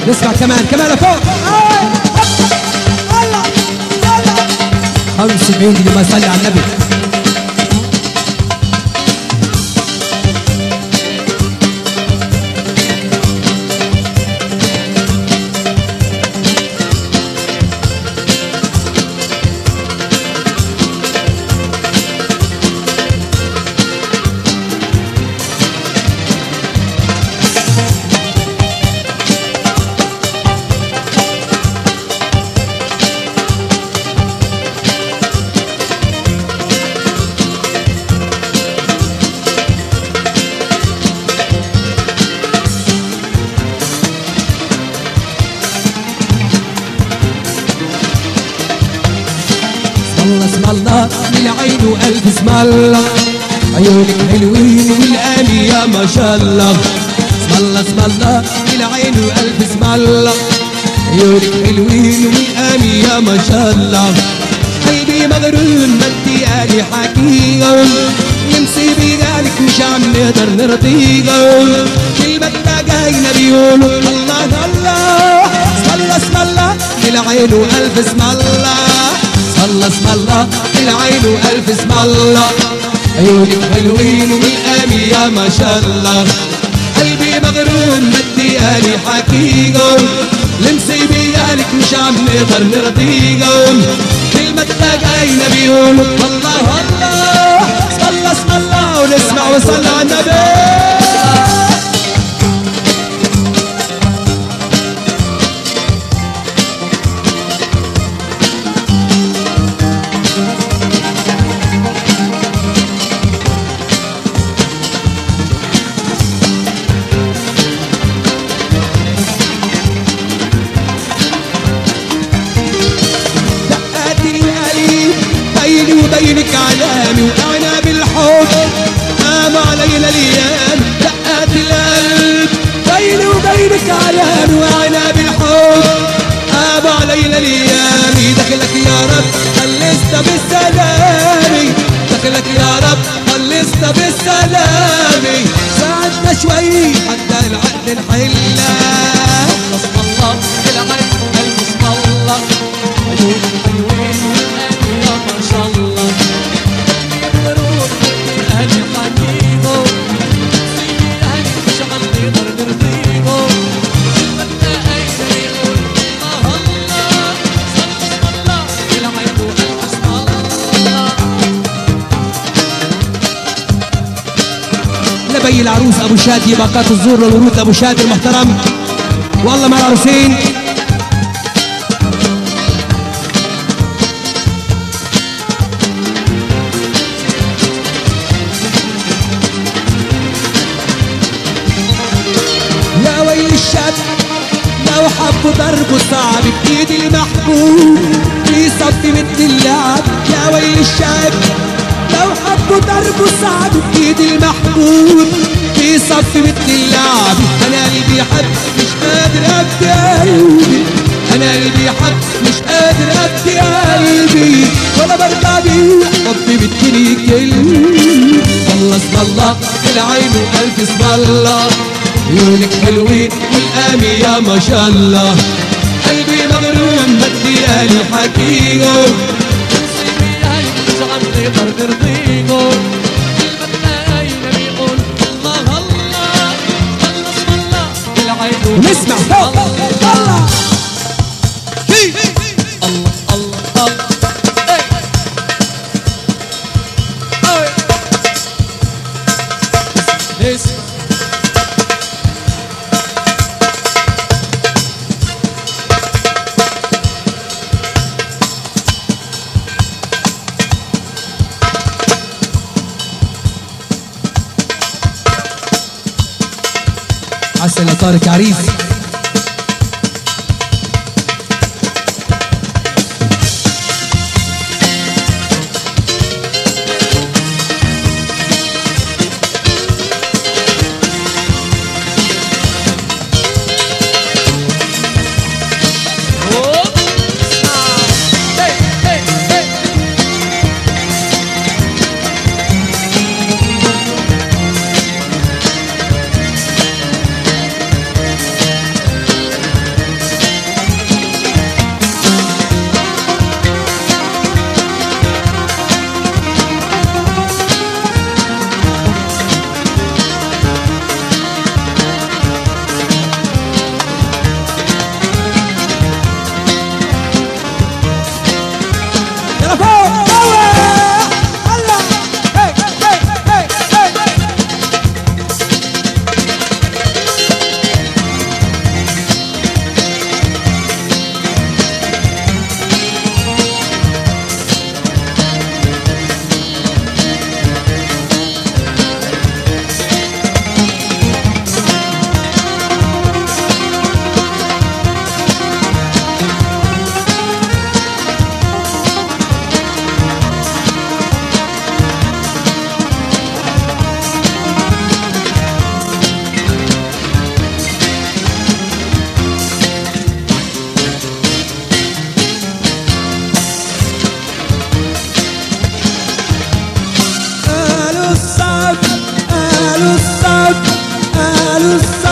نسمع كمان كمان فوق 75 دي ما صلي على النبي اسم الله اسم الله للعين والف اسم الله عيونك حلوين والآن يا ما شاء الله اسم الله اسم الله للعين والف اسم الله عيونك حلوين والآن يا ما شاء الله قلبي مغرور ما انتي قالي حكيم يمسي بيدالك مش عم نقدر نرضيها كلمة جاينا بيقولوا الله الله اسم الله اسم الله للعين والف اسم الله صلى اسم الله العين والف اسم الله عيونك حلوين والآن يا ما شاء الله قلبي مغرور مدي آلي حكيكم لمسي بيالك مش عم نقدر نرضيكم كلمة تلاقينا بيقولوا الله الله صلى اسم الله ونسمع وصلى على النبي دقات القلب بيني وبينك علامي وانا بالحب قام علينا الايام دقات القلب بيني وبينك علامي وانا بالحب قام علينا الايام دخلك يا رب خلصنا بالسلام دخلك يا رب خلصنا بالسلام ساعدنا شوي حتى العقل نحلها اسم الله العين اسم الله عيون حلوين والآن يا ما شاء الله مغرور أهل حكيمه سيدي أهل مش عم نقدر نرضيهم كلمتنا أين يقول الله الله صلى اسم الله العين اسم الله لبي العروس ابو شادي باقات الزور والورود ابو شادي المحترم والله مع العروسين يا ويل الشاب لو حب ضربه صعب بايد المحبوب في صف مثل اللعب يا ويل الشاب لو حب ضربه صعب بايد المحبوب في صف مثل اللعب انا اللي بيحب مش قادر ابدي قلبي انا اللي بيحب مش قادر ابدي قلبي ولا برضى بيه حبي بتجيني كلمه الله اسم الله العين والف اسم الله عيونك حلوين والآن يا ما شاء الله قلبي مغروم بدي آلي حكيكم سيدي أهل مش عم نقدر نرضيهم كلمتنا أين يقول الله الله صلى اسم الله العين نسمع فوق الله الله الله إيه. إيه. اسمع عسل يا طارق عريس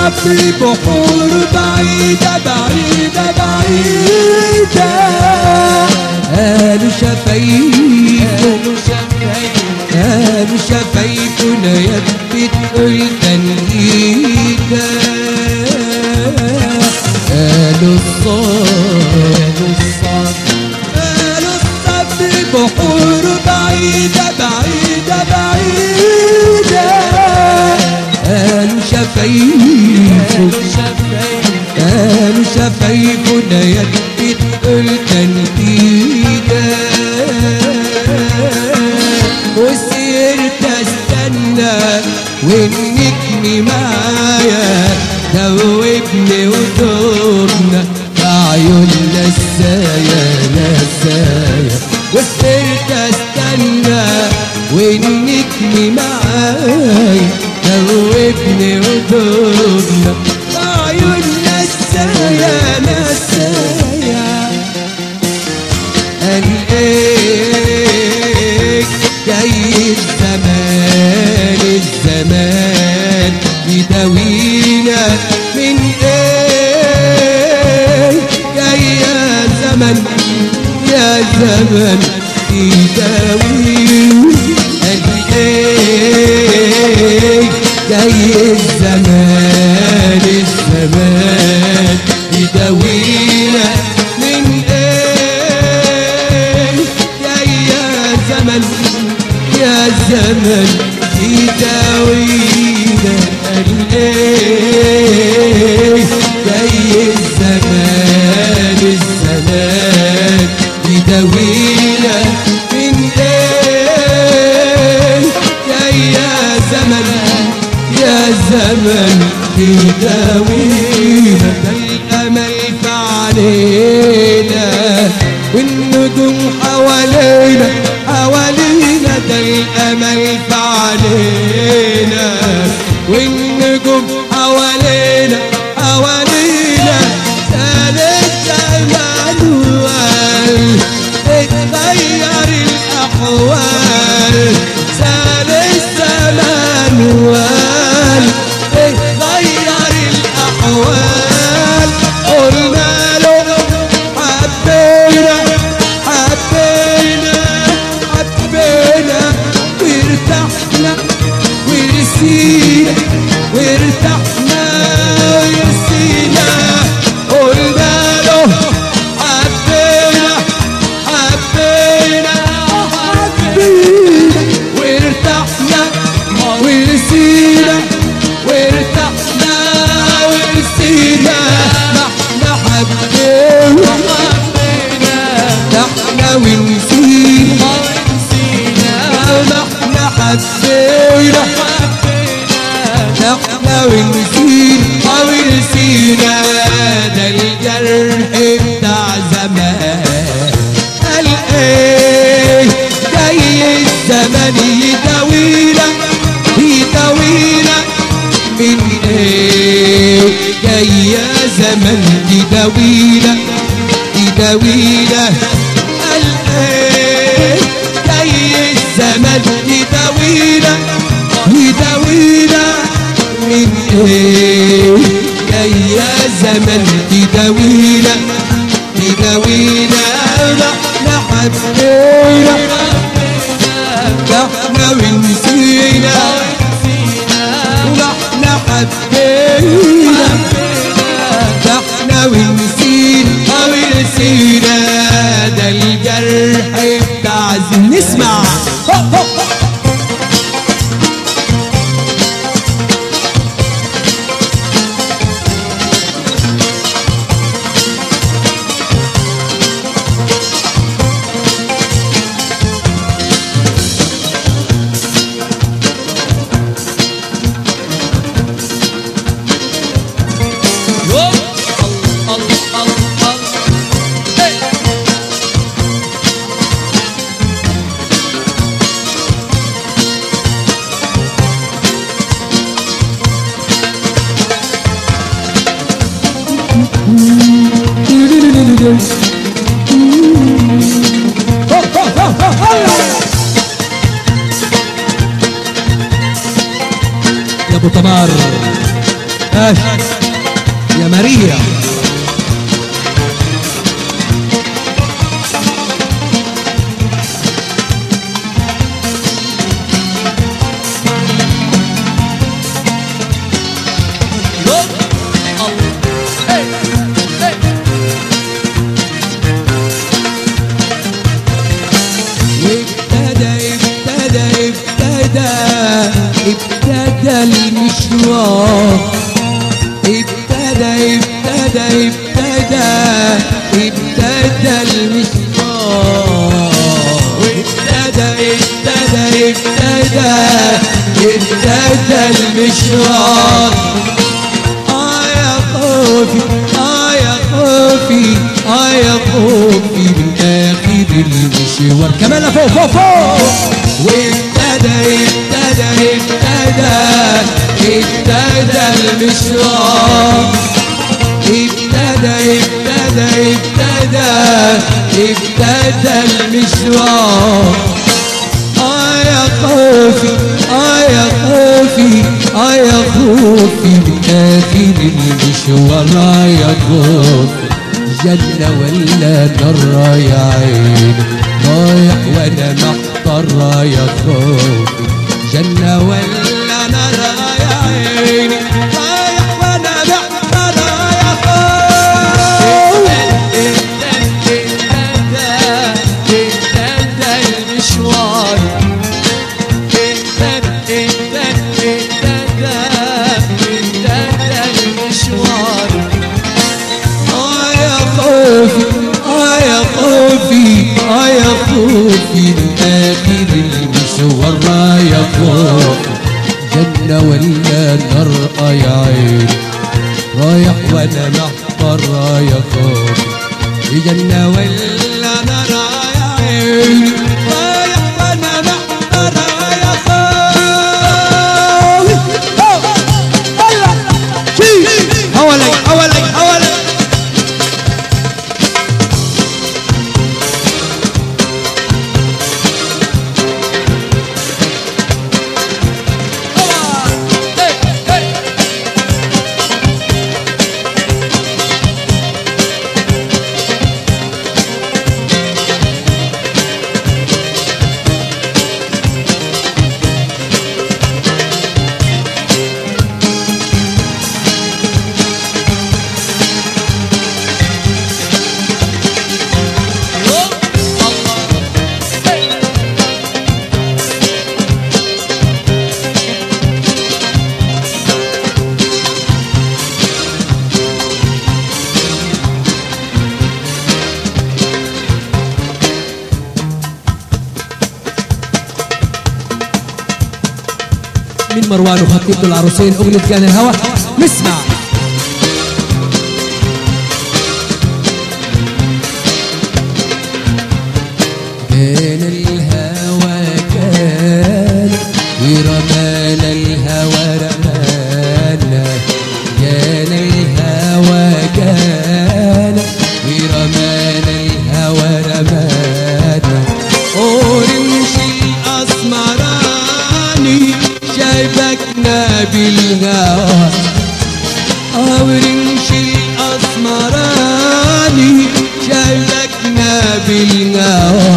الصبر بحور بعيدة بعيدة بعيدة قالوا شفايفه قالوا شفايفه قالوا شفايفنا يا بتقول تنهيدة قالوا الصبر قالوا الصبر قالوا الصبر بحور بعيدة بعيدة بعيدة قالوا شفايفه قالوا شفايفه قالوا شفايفنا يا بتقول تنفيدة وسيرت استنى والنجم معايا دوبني ودورنا بعيوننا السايا نسايا وسيرت استنى والنجم معايا دوبني ودورنا بعيوننا السايا نسايا قال ايه جاي الزمان الزمان يداوينا من ايه جاي يا زمن يا زمن يداوينا قال ايه جاي الزمان الزمان يداوينا من ايه يا يا زمن يا زمن يداوينا الايه جاي الزمان الزمان يداوينا من ايه يا يا زمن يا زمن يداوينا ده الامل في علينا والنجوم حوالينا حوالينا ده الامل في علينا والنجوم حوالينا حوالينا كان الزمان وال اتغير الاحوال سال الزمان وال اتغير الاحوال قلنا له حبينا حبينا حبينا وارتحنا ورسينا وارتحنا ورسينا قلنا له حبينا حبينا حبينا وارتحنا ورسينا وارتحنا ورسينا ما احنا حبينا ده احنا ونسينا ما احنا حبينا ده احنا ونسينا ونسينا ده الجرح بتاع زمان قال ايه جاي الزمن يداوينا يداوينا من ايه جاي يا زمن يداوينا يداوينا قال ايه جاي الزمن يداوينا يداوينا من ايه جاي يا زمن يداوينا يداوينا احنا حبينا احنا ونسينا واحنا حبينا احنا ونسينا ونسينا ده الجرح بتاع زين نسمع هو هو هو. يا ابو تمار ماشي ماريا وابتدى ابتدى ابتدى ابتدى المشوار ابتدى ابتدى ابتدى ابتدى المشوار ابتدى ابتدى ابتدى ابتدى المشوار آه يا خوفي آه يا خوفي آه يا خوفي من آخر المشوار كمان فوق فوق فوق وابتدى ابتدى ابتدى ابتدى المشوار ابتدى ابتدى ابتدى ابتدى المشوار آه يا خوفي آه يا خوفي آه يا خوفي من آخر المشوار آه يا خوفي جنة ولا نار يا عيني رايح وانا محضر يا خوفي جنة ولا نار يا عيني رايح وانا محضر يا خوفي آه يا خوفي آه يا خوفي آه يا خوفي من آخر المشوار آه يا خوفي جنة ولا نار آه يا عيني رايح وانا محضر آه يا خوفي جنة ولا نار آه يا عيني رايح وانا محضر آه يا خوفي حوالي حوالي حوالي من مروان وخطيبته العروسين أغنية كان الهوى نسمع كان الهوى كان ورمانا الهوى رمانا كان الهوى كان ورمانا الهوى رمانا أورنج الأسمراني شايفكنا بالهوى أورنج الأسمراني شايفكنا بالهوى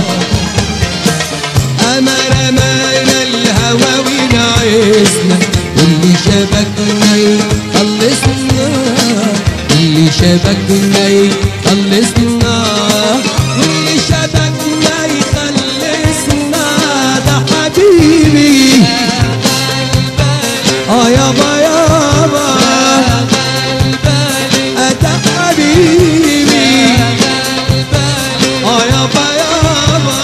أما رمينا الهوى ونعيسنا واللي شبكنا يخلصنا اللي شبكنا يخلصنا واللي شبكنا يخلصنا ده حبيبي اه يابا يابا ده حبيبي اه يابا يابا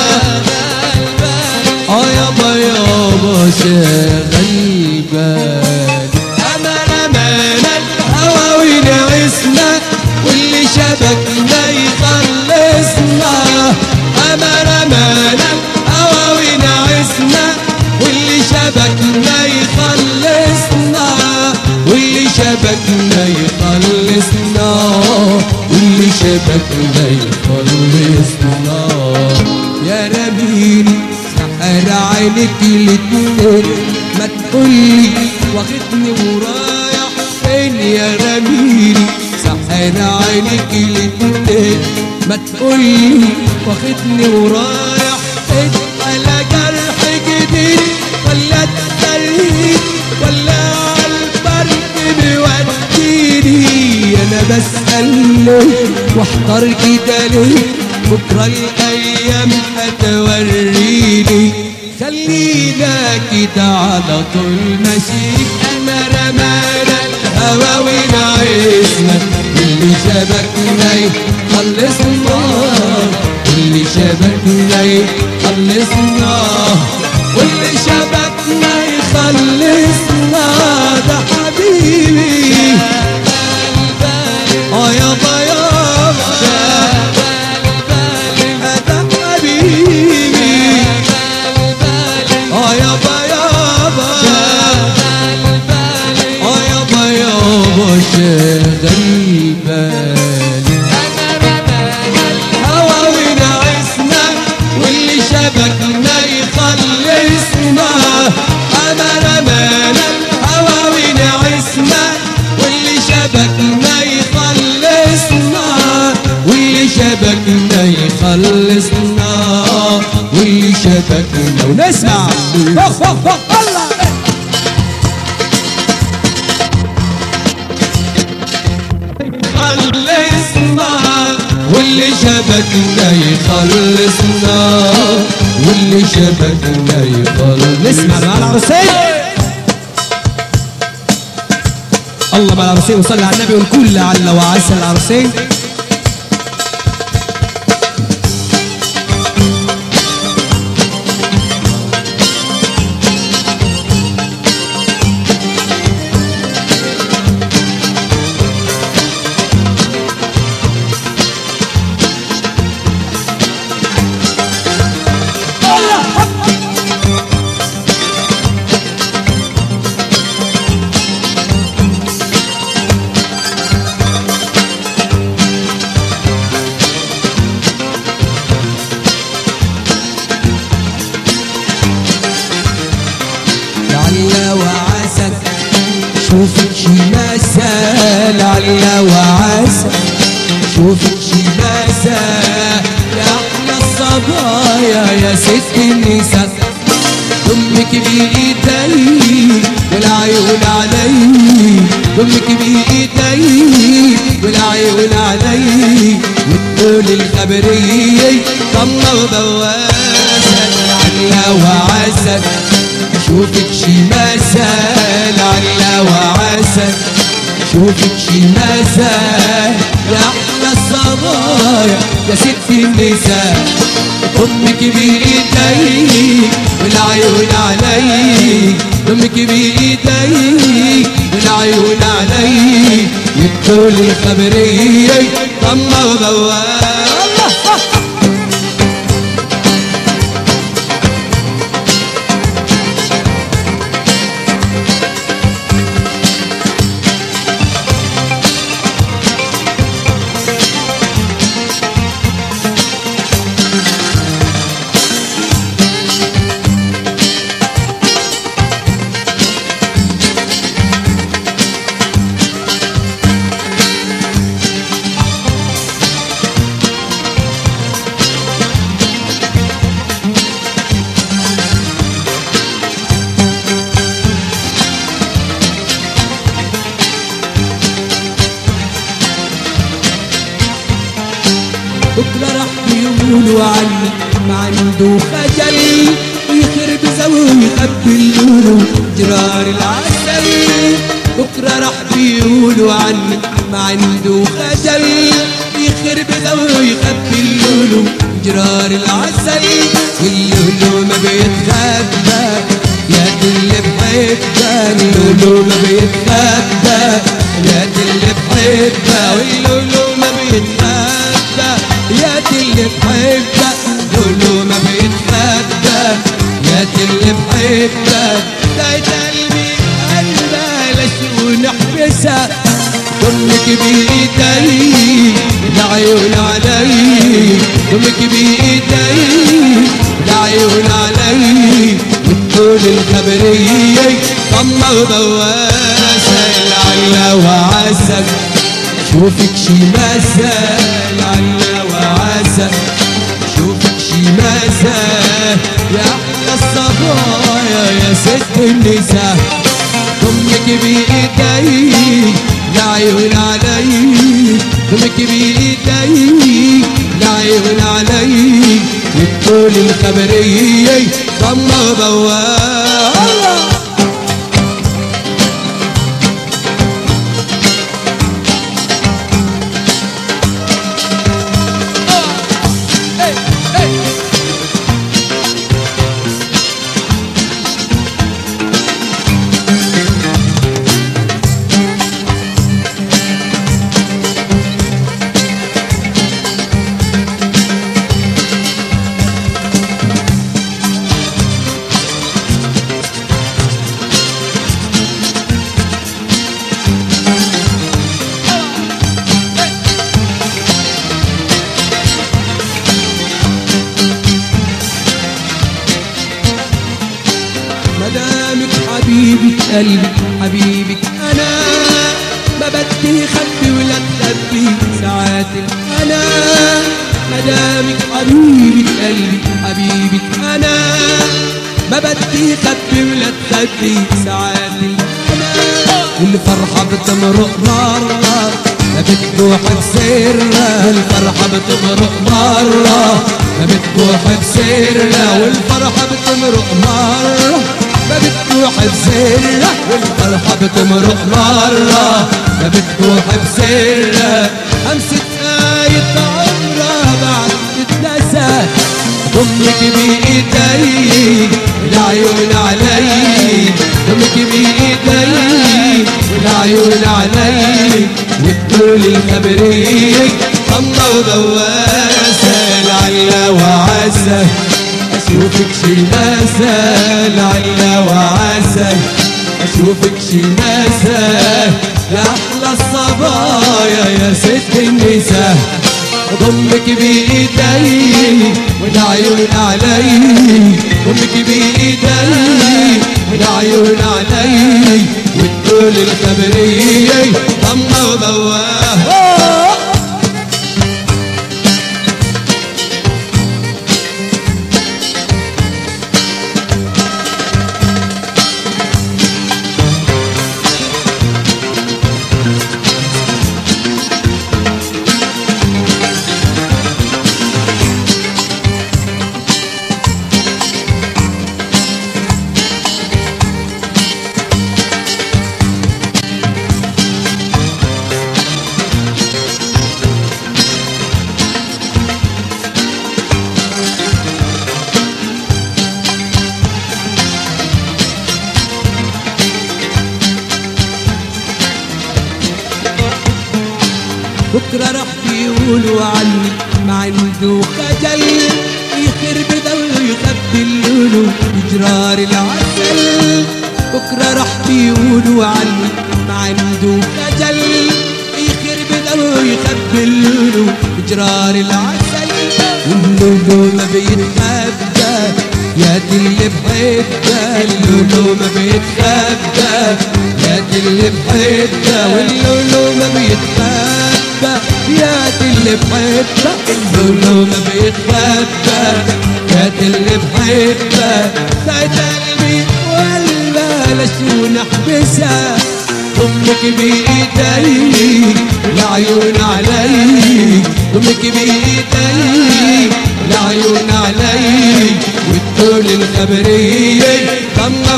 اه يابا يابا شغل بال اما رمانا الهوى ونعسنا واللي شبكنا يخلصنا اما رمانا الهوى ونعسنا واللي شبكنا يخلصنا واللي شبكنا يخلصنا واللي شبكنا يخلصنا يا رميني سحر عينك الاتنين ما تقولي واخدني ورايح فين يا رميلي سحر عينك الاتنين ما تقولي واخدني ورايح فين على جرح جديد ولا الترهيب ولا عالبرد بيوديني انا بسأل ليه واحضر كده ليه بكرة الايام هتوريني خلينا كده على طول ماشي انا رمانا الهوا ونعيشنا اللي شبكنا يخلصنا اللي شبكنا يخلصنا واللي شبكنا يخلصنا ده حبيبي اه يابا يابا ده حبيبي اه يابا يابا اه يابا يابا شغل بالي هوا ونعسنا واللي شبكنا يخلصنا انا رمانا الهوا ونعسنا واللي شبكنا يخلصنا واللي شبكنا يخلصنا واللي شبكنا ونسمع فوق فوق فوق الله خلصنا واللي شبكنا يخلصنا واللي شبكنا يخلصنا نسمع مع العروسين الله مع العروسين وصلي على النبي والكل لعل وعسى العروسين لعل وعسى شوفك شي مساء لعل وعسى شوفك شي مساء يا احلى الصبايا يا ست النساء دمك بايدي والعيون علي دمك بايدي والعيون علي وتقول الخبرية طمة وبواسة لعل وعسى شوفك شي مساء لعل وعسى شوفك شي مساء يا احلى الصبايا يا ست النساء امك بايدي والعيون علي امك بايدي والعيون علي يدخل الخبرية طمة وبواب بكرة راح يقولوا عني ما عنده خجل يخرب زوي ويخبي اللولو جرار العسل بكرة راح بيقولوا عني ما عنده خجل يخرب زوي ويخبي اللولو جرار العسل واللولو ما بيتخبى يا دي اللي بحبها اللولو ما بيتخبى يا دي اللي بحبها واللولو ما بيتخبى يا دي اللي بحبها لولو ما بيتخبى يا دي اللي بحبها دايت قلبي قلبها لشو نحبسها دمك بإيدي العيون علي دمك بإيدي العيون علي وتقول الخبرية طمة وبواسة العيون لعل وعسى شوفك شي مسا لعل وعسى شوفك شي مسا يا احلى الصبايا يا ست النساء ضمك بايدي العيون علي ضمك بايدي العيون علي بتقول الخبرية ضم بواب مدامك حبيبي قلبي حبيبك انا ما بدي خبي ولا تخبي ساعات انا مدامك حبيبي قلبي حبيبك انا ما بدي خبي ولا تخبي ساعات انا والفرحة بتمرق مرة ما بتروح بسرها الفرحة بتمرق مرة ما بتروح بسرها والفرحة بتمرق مرة ما بتروح بسرها والفرحة بتمرق مرة ما بتروح بسرها أمسك آية عمرها بعد تتنسى ضمك بإيدي العيون علي ضمك بإيدي والعيون علي وتقول الخبرية الله وبواسة لعل وعسى اشوفك شي مسا لعل وعسى اشوفك شي مسا يا احلى الصبايا يا ست النساء ضمك بايدي والعيون علي ضمك بايدي والعيون علي وتقول الخبرية ضمه وبواه بكرة راح يقولوا عني ما عنده خجل يخرب ضل يخبي اللولو بجرار العسل بكرة راح يقولوا عني ما عنده خجل يخرب ضل يخبي اللولو بجرار العسل واللولو ما بيتخبى يا دي اللي بحبها اللولو ما بيتخبى يا دي اللي بحبها واللولو ما بيتخبى يا دي اللي بحبها اللولو ما بيتخبى يا دي اللي بحبها ساعة قلبي ولا لشو نحبسها ضمك بإيدي العيون علي ضمك بإيدي العيون علي وتقول الخبرية ضمة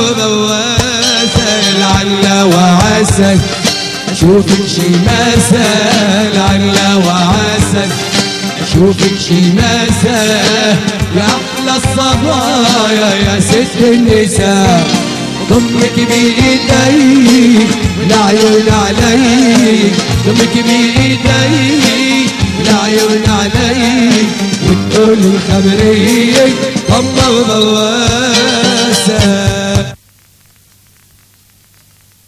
وبواسة لعل وعسى أشوفك شي مسا لعل وعسى أشوفك شي مسا يا أحلى الصبايا يا ست النساء ضمك بإيدي والعيون علي ضمك بإيدي والعيون علي وتقول الخبرية الله وبواسة